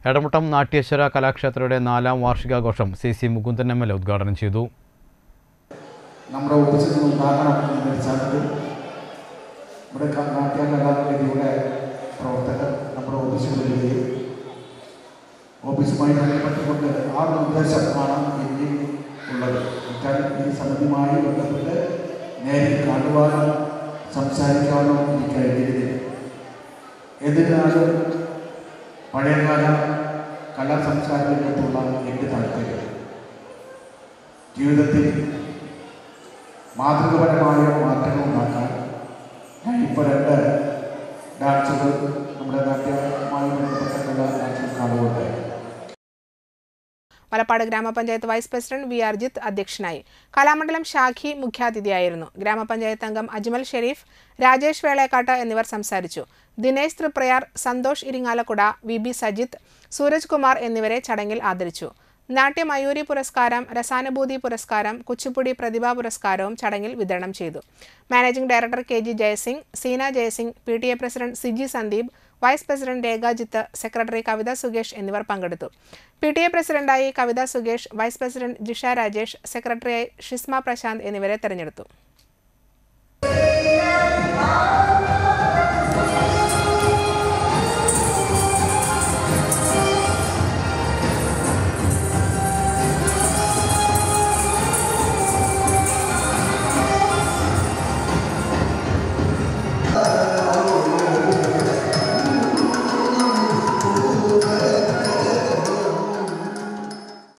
എടമുട്ടം നാട്യേശ്വര കലാക്ഷേത്രയുടെ നാലാം വാർഷികാഘോഷം C C Mukundan M L A ഉദ്ഘാടനം ചെയ്തു നമ്മുടെ ഓഫീസിൽ നിന്ന് ഉണ്ടാകണം എന്നൊരു സാധ്യത നമ്മുടെ ക- നാട്യ കലാവേദിയുടെ പ്രവർത്തകർ നമ്മുടെ ഓഫീസിൽ വരികയും ഓഫീസുമായി ബന്ധപ്പെട്ടുകൊണ്ട് ആ നിർദ്ദേശമാണ് എനിക്ക് ഉള്ളത് എന്നുവെച്ചാൽ ഈ സമിതിയുമായി ബന്ധപ്പെട്ട് നേരിൽ കാണുവാനോ സംസാരിക്കാനോ എനിക്ക് കഴിഞ്ഞിരുന്നില്ല എന്നിരുന്നാലും പഴയകാല കലാ സംസ്കാര രംഗത്തുള്ള എൻ്റെ താല്പര്യം ജീവിതത്തിൽ മാതൃകപരമായ മാറ്റങ്ങൾ ഉണ്ടാക്കാൻ ഞാൻ ഇപ്പോൾ രണ്ട് ഡാൻസുകൾ നമ്മുടെ നാട്യവുമായി ബന്ധപ്പെട്ടുള്ള ഡാൻസുകൾ കാണുകയുണ്ടായി മലപ്പാട് ഗ്രാമപഞ്ചായത്ത് vice president V R Jith അധ്യക്ഷനായി കലാമണ്ഡലം ഷാഖി മുഖ്യാതിഥിയായിരുന്നു ഗ്രാമപഞ്ചായത്ത് അംഗം അജ്മൽ ഷെരീഫ് രാജേഷ് വേളേക്കാട്ട് എന്നിവർ സംസാരിച്ചു ദിനേശ് തൃപ്രയാർ സന്തോഷ് ഇരിങ്ങാലക്കുട വി ബി സജിത്ത് സൂരജ് കുമാർ എന്നിവരെ ചടങ്ങിൽ ആദരിച്ചു നാട്യമയൂരി പുരസ്കാരം രസാനുഭൂതി പുരസ്കാരം കുച്ചിപ്പുടി പ്രതിഭാ പുരസ്കാരവും ചടങ്ങിൽ വിതരണം ചെയ്തു managing director K G Jayasingh Seena Jayasingh P T A president Siji Sandeep vice president Rekhajith secretary Kavitha Sukesh എന്നിവർ പങ്കെടുത്തു പി ടി എ പ്രസിഡന്റായി കവിത സുകേഷ് വൈസ് പ്രസിഡന്റ് ജിഷ രാജേഷ് സെക്രട്ടറിയായി ഷിസ്മ പ്രശാന്ത് എന്നിവരെ തെരഞ്ഞെടുത്തു